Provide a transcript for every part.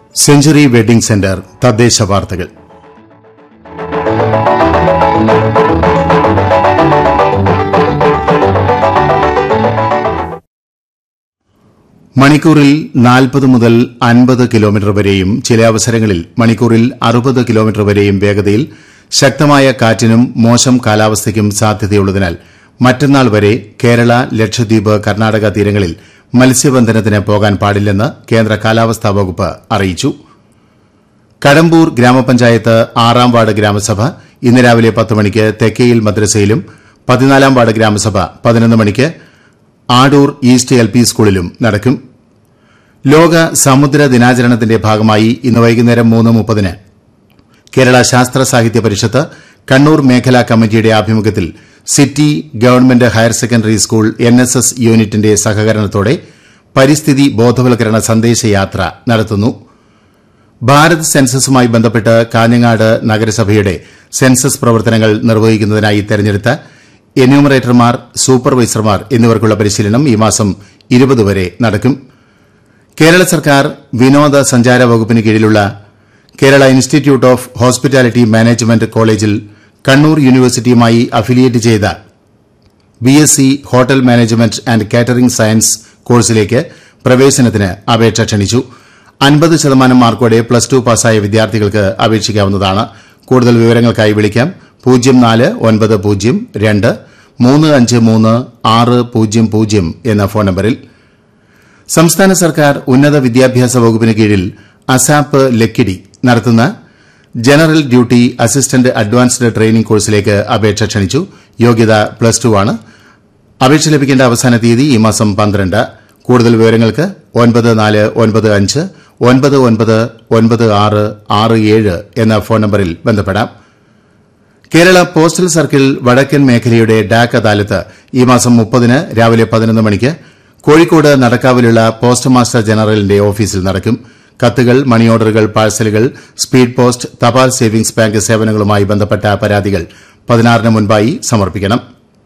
century wedding centre തദ്ദേശ വാർത്തകൾ മണിക്കൂറിൽ നാൽപ്പത് മുതൽ അൻപത് കിലോമീറ്റർ വരെയും ചില അവസരങ്ങളിൽ മണിക്കൂറിൽ അറുപത് കിലോമീറ്റർ വരെയും വേഗതയിൽ ശക്തമായ കാറ്റിനും മോശം കാലാവസ്ഥയ്ക്കും സാധ്യതയുള്ളതിനാൽ മറ്റന്നാൾ വരെ കേരള ലക്ഷദ്വീപ് കർണാടക തീരങ്ങളിൽ മത്സ്യബന്ധനത്തിന് പോകാൻ പാടില്ലെന്ന് കേന്ദ്ര കാലാവസ്ഥാ വകുപ്പ് അറിയിച്ചു കടമ്പൂർ ഗ്രാമപഞ്ചായത്ത് ആറാം വാർഡ് ഗ്രാമസഭ ഇന്ന് രാവിലെ പത്ത് മണിക്ക് തെക്കേയിൽ മദ്രസയിലും പതിനാലാം വാർഡ് ഗ്രാമസഭ പതിനൊന്ന് മണിക്ക് ആടൂർ ഈസ്റ്റ് എൽ പി സ്കൂളിലും നടക്കും ലോക സമുദ്ര ദിനാചരണത്തിന്റെ ഭാഗമായി ഇന്ന് വൈകുന്നേരം മൂന്ന് മുപ്പതിന് കേരള ശാസ്ത്ര സാഹിത്യ പരിഷത്ത് കണ്ണൂർ മേഖലാ കമ്മിറ്റിയുടെ ആഭിമുഖ്യത്തിൽ city government higher secondary school N S S യൂണിറ്റിന്റെ സഹകരണത്തോടെ പരിസ്ഥിതി ബോധവൽക്കരണ സന്ദേശയാത്ര നടത്തുന്നു ഭാരത് സെൻസസുമായി ബന്ധപ്പെട്ട് കാഞ്ഞങ്ങാട് നഗരസഭയുടെ സെൻസസ് പ്രവർത്തനങ്ങൾ നിർവഹിക്കുന്നതിനായി തെരഞ്ഞെടുത്ത എന്യൂമറേറ്റർമാർ സൂപ്പർവൈസർമാർ എന്നിവർക്കുള്ള പരിശീലനം ഈ മാസം ഇരുപത് വരെ നടക്കും കേരള സർക്കാർ വിനോദ സഞ്ചാര വകുപ്പിന് കീഴിലുള്ള Kerala institute of hospitality management കോളേജിൽ കണ്ണൂർ യൂണിവേഴ്സിറ്റിയുമായി അഫിലിയേറ്റ് ചെയ്ത B S C hotel management and catering science കോഴ്സിലേക്ക് പ്രവേശനത്തിന് അപേക്ഷ ക്ഷണിച്ചു അൻപത് ശതമാനം മാർക്കോടെ പ്ലസ് ടു പാസ്സായ വിദ്യാർത്ഥികൾക്ക് അപേക്ഷിക്കാവുന്നതാണ് കൂടുതൽ വിവരങ്ങൾക്കായി വിളിക്കാം പൂജ്യം നാല് ഒൻപത് പൂജ്യം രണ്ട് മൂന്ന് അഞ്ച് മൂന്ന് ആറ് പൂജ്യം പൂജ്യം എന്ന ഫോൺ നമ്പറിൽ സംസ്ഥാന സർക്കാർ ഉന്നത വിദ്യാഭ്യാസ വകുപ്പിന് കീഴിൽ അസാപ്പ് ലക്കിടി നടത്തുന്ന general duty assistant advanced training കോഴ്സിലേക്ക് അപേക്ഷ ക്ഷണിച്ചു യോഗ്യത പ്ലസ് ടു ആണ് അപേക്ഷ ലഭിക്കേണ്ട അവസാന തീയതി ഈ മാസം പന്ത്രണ്ട് കൂടുതൽ വിവരങ്ങൾക്ക് ഒൻപത് നാല് ഒൻപത് അഞ്ച് ഒൻപത് ഒൻപത് ഒൻപത് ആറ് ആറ് ഏഴ് എന്ന ഫോൺ നമ്പറിൽ ബന്ധപ്പെടാം കേരള പോസ്റ്റൽ സർക്കിൾ വടക്കൻ മേഖലയുടെ ഡാക് അദാലത്ത് ഈ മാസം മുപ്പതിന് രാവിലെ പതിനൊന്ന് മണിക്ക് കോഴിക്കോട് നടക്കാവിലുള്ള പോസ്റ്റ് മാസ്റ്റർ ജനറലിന്റെ ഓഫീസിൽ നടക്കും കത്തുകൾ മണി ഓർഡറുകൾ പാഴ്സലുകൾ സ്പീഡ് പോസ്റ്റ് തപാൽ സേവിംഗ്സ് ബാങ്ക് സേവനങ്ങളുമായി ബന്ധപ്പെട്ട പരാതികൾ പതിനാറിന് മുൻപായി സമർപ്പിക്കണം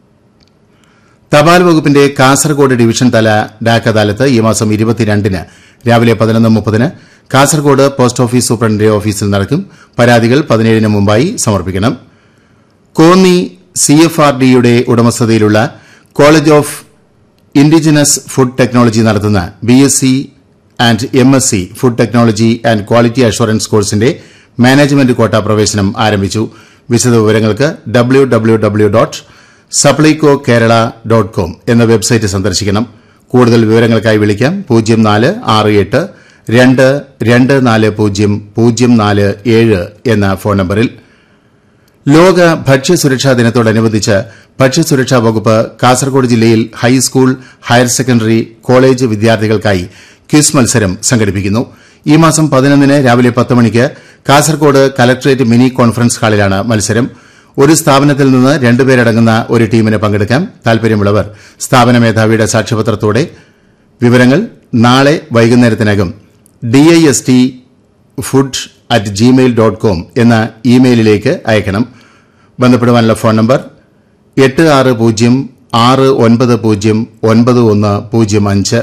തപാൽ വകുപ്പിന്റെ കാസർഗോഡ് ഡിവിഷൻ തല ഡാക് അദാലത്ത് ഈ മാസം ഇരുപത്തിരണ്ടിന് രാവിലെ പതിനൊന്ന് മുപ്പതിന് കാസർഗോഡ് പോസ്റ്റ് ഓഫീസ് സൂപ്രണ്ടിന്റെ ഓഫീസിൽ നടക്കും പരാതികൾ പതിനേഴിന് മുമ്പായി സമർപ്പിക്കണം കോന്നി സി എഫ് ആർ ഡിയുടെ ഉടമസ്ഥതയിലുള്ള college of indigenous food technology നടത്തുന്ന B S C and M S C food technology and quality assurance കോഴ്സിന്റെ മാനേജ്മെന്റ് കോട്ട പ്രവേശനം ആരംഭിച്ചു വിശദവിവരങ്ങൾക്ക് W W W dot Supplyco Kerala dot com എന്ന വെബ്സൈറ്റ് സന്ദർശിക്കണം കൂടുതൽ വിവരങ്ങൾക്കായി വിളിക്കാം പൂജ്യം നാല് ആറ് എട്ട് രണ്ട് രണ്ട് നാല് പൂജ്യം പൂജ്യം നാല് ഏഴ് എന്ന ഫോൺ നമ്പറിൽ ലോക ഭക്ഷ്യസുരക്ഷാ ദിനത്തോടനുബന്ധിച്ച് ഭക്ഷ്യസുരക്ഷാ വകുപ്പ് കാസർഗോഡ് ജില്ലയിൽ ഹൈസ്കൂൾ ഹയർ സെക്കൻഡറി കോളേജ് വിദ്യാർത്ഥികൾക്കായി ക്വിസ് മത്സരം സംഘടിപ്പിക്കുന്നു ഈ മാസം പതിനൊന്നിന് രാവിലെ പത്ത് മണിക്ക് കാസർഗോഡ് കലക്ടറേറ്റ് മിനി കോൺഫറൻസ് ഹാളിലാണ് മത്സരം ഒരു സ്ഥാപനത്തിൽ നിന്ന് രണ്ടുപേരടങ്ങുന്ന ഒരു ടീമിന് പങ്കെടുക്കാം താൽപര്യമുള്ളവർ സ്ഥാപന മേധാവിയുടെ സാക്ഷ്യപത്രത്തോടെ വിവരങ്ങൾ നാളെ വൈകുന്നേരത്തിനകം DIST food at gmail dot com എന്ന ഇമെയിലിലേക്ക് അയക്കണം ബന്ധപ്പെടുവാനുള്ള ഫോൺ നമ്പർ എട്ട് ആറ് പൂജ്യം ആറ് ഒൻപത് പൂജ്യം ഒൻപത് ഒന്ന് പൂജ്യം അഞ്ച്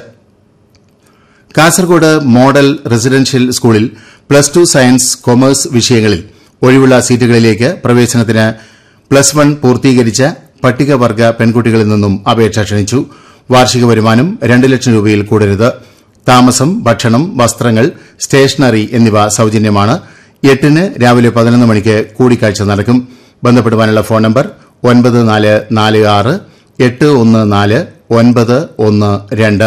കാസർഗോഡ് മോഡൽ റെസിഡൻഷ്യൽ സ്കൂളിൽ പ്ലസ് ടു സയൻസ് കൊമേഴ്സ് വിഷയങ്ങളിൽ ഒഴിവുള്ള സീറ്റുകളിലേക്ക് പ്രവേശനത്തിന് പ്ലസ് വൺ പൂർത്തീകരിച്ച പട്ടികവർഗ പെൺകുട്ടികളിൽ നിന്നും അപേക്ഷ ക്ഷണിച്ചു വാർഷിക വരുമാനം രണ്ട് ലക്ഷം രൂപയിൽ കൂടരുത് താമസം ഭക്ഷണം വസ്ത്രങ്ങൾ സ്റ്റേഷനറി എന്നിവ സൌജന്യമാണ് എട്ടിന് രാവിലെ പതിനൊന്ന് മണിക്ക് കൂടിക്കാഴ്ച നടക്കും ബന്ധപ്പെടുവാനുള്ള ഫോൺ നമ്പർ ഒൻപത് നാല് നാല് ആറ് എട്ട് ഒന്ന് നാല് ഒൻപത് ഒന്ന് രണ്ട്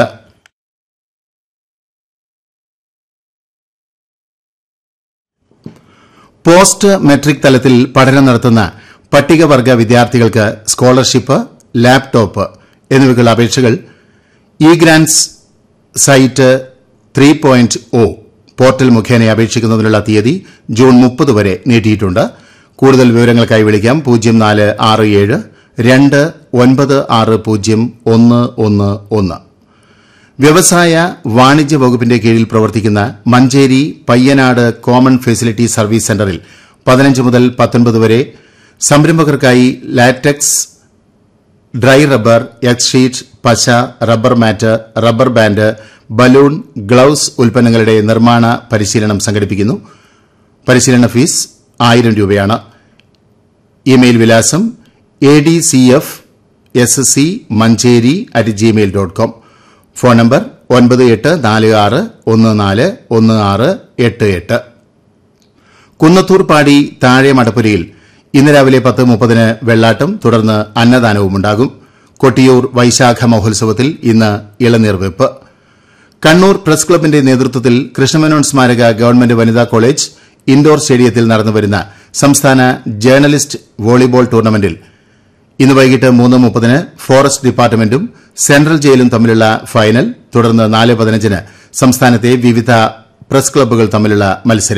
പോസ്റ്റ് മെട്രിക് തലത്തിൽ പഠനം നടത്തുന്ന പട്ടികവർഗ വിദ്യാർത്ഥികൾക്ക് സ്കോളർഷിപ്പ് ലാപ്ടോപ്പ് എന്നിവയ്ക്കുള്ള അപേക്ഷകൾ E grants site three point O portal മുഖേന അപേക്ഷിക്കുന്നതിനുള്ള തീയതി ജൂൺ മുപ്പത് വരെ നീട്ടിയിട്ടുണ്ട് കൂടുതൽ വിവരങ്ങൾക്കായി വിളിക്കാം പൂജ്യം നാല് ആറ് ഏഴ് രണ്ട് ഒൻപത് ആറ് പൂജ്യം ഒന്ന് ഒന്ന് ഒന്ന് വ്യവസായ വാണിജ്യ വകുപ്പിന്റെ കീഴിൽ പ്രവർത്തിക്കുന്ന Manjeri Payyanad common facility service സെന്ററിൽ പതിനഞ്ച് മുതൽ പത്തൊൻപത് വരെ സംരംഭകർക്കായി latex dry rubber X sheet പശ rubber mat rubber band balloon gloves ഉൽപ്പന്നങ്ങളുടെ നിർമ്മാണ പരിശീലനം സംഘടിപ്പിക്കുന്നു പരിശീലന ഫീസ് ആയിരം രൂപയാണ് ഇമെയിൽ വിലാസം A D C F S C Manjeri at gmail dot com phone number ഒൻപത് എട്ട് നാല് ആറ് ഒന്ന് നാല് ഒന്ന് ആറ് എട്ട് എട്ട് കുന്നത്തൂർ പാടി താഴെ മടപ്പുരയിൽ ഇന്ന് രാവിലെ പത്ത് മുപ്പതിന് വെള്ളാട്ടം തുടർന്ന് അന്നദാനവുമുണ്ടാകും കൊട്ടിയൂർ വൈശാഖ മഹോത്സവത്തിൽ ഇന്ന് ഇളനീർ വെപ്പ് കണ്ണൂർ പ്രസ് ക്ലബിന്റെ നേതൃത്വത്തിൽ കൃഷ്ണമേനോൻ സ്മാരക ഗവൺമെന്റ് വനിതാ കോളേജ് ഇൻഡോർ സ്റ്റേഡിയത്തിൽ നടന്നുവരുന്ന സംസ്ഥാന ജേർണലിസ്റ്റ് വോളിബോൾ ടൂർണമെന്റിൽ ഇന്ന് വൈകിട്ട് മൂന്ന് മുപ്പതിന് ഫോറസ്റ്റ് ഡിപ്പാർട്ട്മെന്റും സെൻട്രൽ ജയിലും തമ്മിലുള്ള ഫൈനൽ തുടർന്ന് നാല് പതിനഞ്ചിന് സംസ്ഥാനത്തെ വിവിധ പ്രസ് ക്ലബ്ബുകൾ തമ്മിലുള്ള മത്സരം